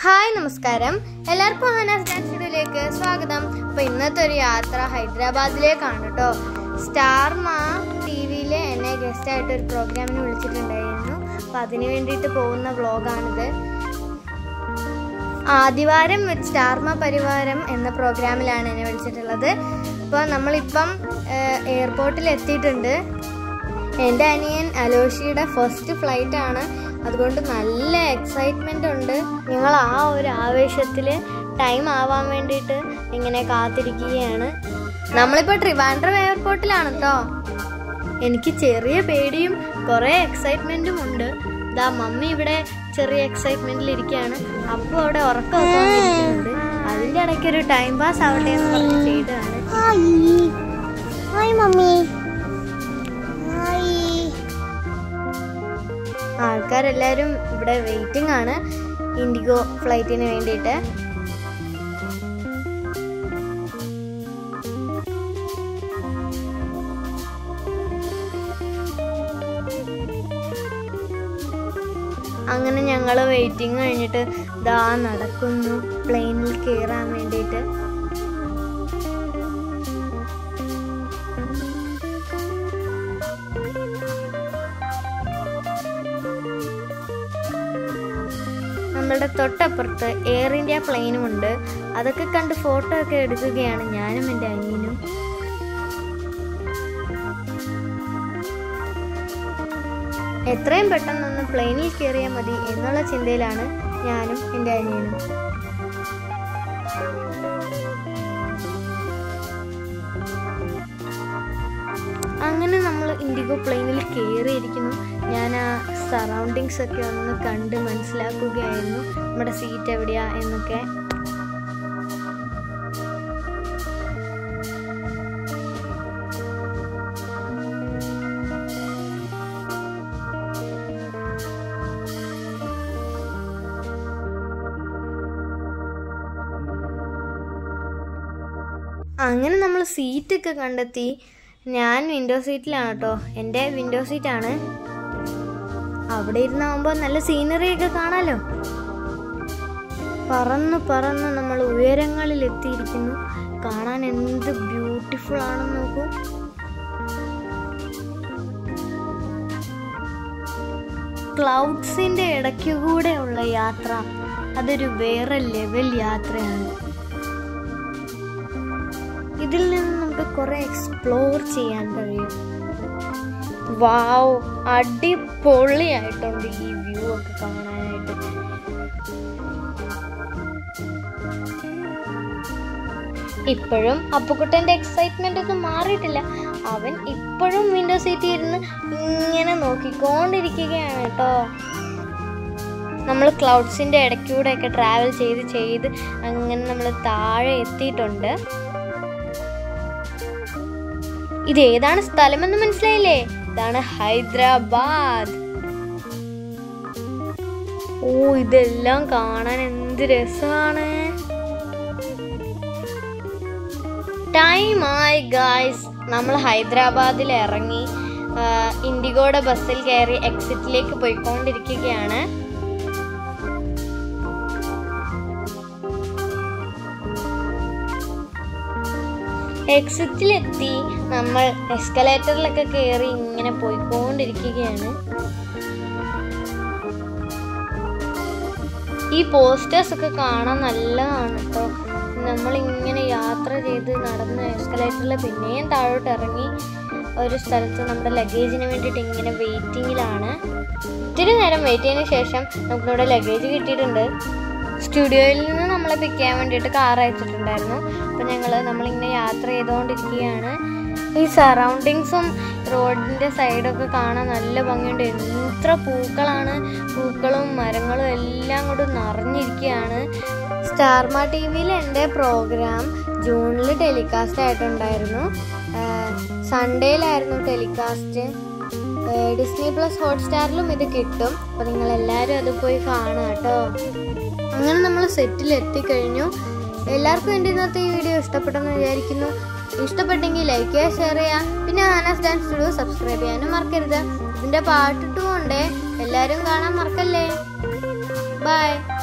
hi നമസ്കാരം എല്ലാവർക്കും ഹനാസ് dance സ്റ്റുഡിയോയിലേക്ക് സ്വാഗതം അപ്പോൾ ഇന്നത്തെ ഒരു യാത്ര ഹൈദരാബാദിലേക്കാണ് കേട്ടോ സ്റ്റാർമ ടി വിയിൽ എന്നെ ഗസ്റ്റായിട്ട് ഒരു പ്രോഗ്രാമിന് വിളിച്ചിട്ടുണ്ടായിരുന്നു അപ്പോൾ അതിന് വേണ്ടിയിട്ട് പോകുന്ന വ്ളോഗാണിത് ആദിവാരം വിത്ത് സ്റ്റാർമ പരിവാരം എന്ന പ്രോഗ്രാമിലാണ് എന്നെ വിളിച്ചിട്ടുള്ളത് അപ്പോൾ നമ്മളിപ്പം എയർപോർട്ടിൽ എത്തിയിട്ടുണ്ട് എൻ്റെ അനിയൻ അലോഷിയുടെ ഫസ്റ്റ് ഫ്ലൈറ്റ് ആണ് അതുകൊണ്ട് നല്ല എക്സൈറ്റ്മെൻ്റ് ഉണ്ട് ഞങ്ങൾ ആ ഒരു ആവേശത്തിൽ ടൈം ആവാൻ വേണ്ടിയിട്ട് ഇങ്ങനെ കാത്തിരിക്കുകയാണ് നമ്മളിപ്പോൾ ട്രിവാൻഡ്രം എയർപോർട്ടിലാണ് കേട്ടോ എനിക്ക് ചെറിയ പേടിയും കുറേ എക്സൈറ്റ്മെൻറ്റും ഉണ്ട് ഇതാ മമ്മി ഇവിടെ ചെറിയ എക്സൈറ്റ്മെൻറ്റിൽ ഇരിക്കുകയാണ് അപ്പോൾ അവിടെ ഉറക്കമൊക്കെ വന്നിരിക്കുന്നുണ്ട് അതിൻ്റെ ഇടയ്ക്ക് ഒരു ടൈം പാസ് ആവട്ടെ എന്ന് പറഞ്ഞ് ചെയ്തതാണ് ഹായ് ഹായ് മമ്മി ഹായ് ആൾക്കാരെല്ലാവരും ഇവിടെ വെയിറ്റിംഗ് ആണ് ഇൻഡിഗോ ഫ്ലൈറ്റിന് വേണ്ടിയിട്ട് അങ്ങനെ ഞങ്ങൾ വെയിറ്റിംഗ് കഴിഞ്ഞിട്ട് ദാ നടക്കുന്നു പ്ലെയിനിൽ കയറാൻ വേണ്ടിയിട്ട് നമ്മളുടെ തൊട്ടപ്പുറത്ത് എയർ ഇന്ത്യ പ്ലെയിനും ഉണ്ട് അതൊക്കെ കണ്ട് ഫോട്ടോ ഒക്കെ എടുക്കുകയാണ് ഞാനും എൻ്റെ അനിയനും എത്രയും പെട്ടെന്നൊന്ന് പ്ലെയിനിൽ കയറിയാൽ മതി എന്നുള്ള ചിന്തയിലാണ് ഞാനും എൻ്റെ അനിയനും അങ്ങനെ നമ്മൾ ഇൻഡിഗോ പ്ലെയിനിൽ കയറിയിരിക്കുന്നു ഞാൻ ആ സറൗണ്ടിങ്സ് ഒക്കെ ഒന്ന് കണ്ട് മനസ്സിലാക്കുകയായിരുന്നു നമ്മുടെ സീറ്റ് എവിടെയാ എന്നൊക്കെ അങ്ങനെ നമ്മൾ സീറ്റൊക്കെ കണ്ടെത്തി ഞാൻ വിൻഡോ സീറ്റിലാണ് കേട്ടോ എൻ്റെ വിൻഡോ സീറ്റാണ് അവിടെ ഇരുന്നാകുമ്പോൾ നല്ല സീനറി ഒക്കെ കാണാലോ പറന്ന് പറന്ന് നമ്മൾ ഉയരങ്ങളിൽ എത്തിയിരിക്കുന്നു കാണാൻ എന്ത് ബ്യൂട്ടിഫുൾ ആണെന്ന് നോക്കൂ ക്ലൗഡ്സിന്റെ ഇടയ്ക്കുകൂടെ ഉള്ള യാത്ര അതൊരു വേറെ ലെവൽ യാത്രയാണ് ഇതിൽ നിന്ന് നമുക്ക് കുറെ എക്സ്പ്ലോർ ചെയ്യാൻ കഴിയും വാവ് അടിപൊളിയായിട്ടുണ്ട് ഈ വ്യൂ ഒക്കെ കാണാനായിട്ട് ഇപ്പോഴും അപ്പുക്കുട്ടൻ്റെ എക്സൈറ്റ്മെന്റ് ഒന്നും മാറിയിട്ടില്ല അവൻ ഇപ്പോഴും വിൻഡോ സീറ്റിൽ ഇരുന്ന് ഇങ്ങനെ നോക്കിക്കൊണ്ടിരിക്കുകയാണ് കേട്ടോ നമ്മൾ ക്ലൗഡ്സിൻ്റെ ഇടയ്ക്കൂടെ ഒക്കെ ട്രാവൽ ചെയ്ത് ചെയ്ത് അങ്ങനെ നമ്മൾ താഴെ എത്തിയിട്ടുണ്ട് ഇത് ഏതാണ് സ്ഥലമെന്ന് മനസ്സിലായില്ലേ ഇതാണ് ഹൈദരാബാദ് ഓ ഇതെല്ലാം കാണാൻ എന്ത് രസമാണ് ടൈം ആയി ഗായ്സ് നമ്മൾ ഹൈദരാബാദിൽ ഇറങ്ങി ഇൻഡിഗോയുടെ ബസ്സിൽ കയറി എക്സിറ്റിലേക്ക് പോയിക്കൊണ്ടിരിക്കുകയാണ് എക്സിറ്റിലെത്തി നമ്മൾ എസ്കലേറ്ററിലൊക്കെ കയറി ഇങ്ങനെ പോയിക്കൊണ്ടിരിക്കുകയാണ് ഈ പോസ്റ്റേഴ്സ് ഒക്കെ കാണാൻ നല്ലതാണ് കേട്ടോ നമ്മൾ ഇങ്ങനെ യാത്ര ചെയ്ത് നടന്ന് എസ്കലേറ്ററിൽ പിന്നെയും താഴോട്ട് ഇറങ്ങി ഒരു സ്ഥലത്ത് നമ്മുടെ ലഗേജിന് വേണ്ടിയിട്ട് ഇങ്ങനെ വെയിറ്റിങ്ങിലാണ് ഇത്തിരി നേരം വെയിറ്റ് ചെയ്തതിന് ശേഷം നമുക്കിവിടെ ലഗേജ് കിട്ടിയിട്ടുണ്ട് സ്റ്റുഡിയോയിൽ നിന്ന് നമ്മളെ പിക്ക് ചെയ്യാൻ വേണ്ടിയിട്ട് കാർ അയച്ചിട്ടുണ്ടായിരുന്നു അപ്പോൾ ഞങ്ങൾ നമ്മളിങ്ങനെ യാത്ര ചെയ്തുകൊണ്ടിരിക്കുകയാണ് ഈ സറൗണ്ടിങ്സും റോഡിൻ്റെ സൈഡൊക്കെ കാണാൻ നല്ല ഭംഗിയുണ്ട് എത്ര പൂക്കളാണ് പൂക്കളും മരങ്ങളും എല്ലാം കൂടെ നിറഞ്ഞിരിക്കുകയാണ് സ്റ്റാർമ ടി വിയിൽ എൻ്റെ പ്രോഗ്രാം ജൂണിൽ ടെലികാസ്റ്റ് ആയിട്ടുണ്ടായിരുന്നു സൺഡേയിലായിരുന്നു ടെലികാസ്റ്റ് ഡിസ്നി പ്ലസ് ഹോട്ട്സ്റ്റാറിലും ഇത് കിട്ടും അപ്പോൾ നിങ്ങൾ എല്ലാവരും അത് പോയി കാണാം കേട്ടോ അങ്ങനെ നമ്മൾ സെറ്റിൽ എത്തിക്കഴിഞ്ഞു എല്ലാവർക്കും എൻ്റെ ഇന്നത്തെ ഈ വീഡിയോ ഇഷ്ടപ്പെട്ടെന്ന് വിചാരിക്കുന്നു ഇഷ്ടപ്പെട്ടെങ്കിൽ ലൈക്ക് ചെയ്യുക ഷെയർ ചെയ്യുക പിന്നെ ആനാസ് ഡാൻസ് സ്റ്റുഡിയോ സബ്സ്ക്രൈബ് ചെയ്യാനും മറക്കരുത് ഇതിൻ്റെ പാട്ടിട്ടുമുണ്ട് എല്ലാവരും കാണാൻ മറക്കല്ലേ ബൈ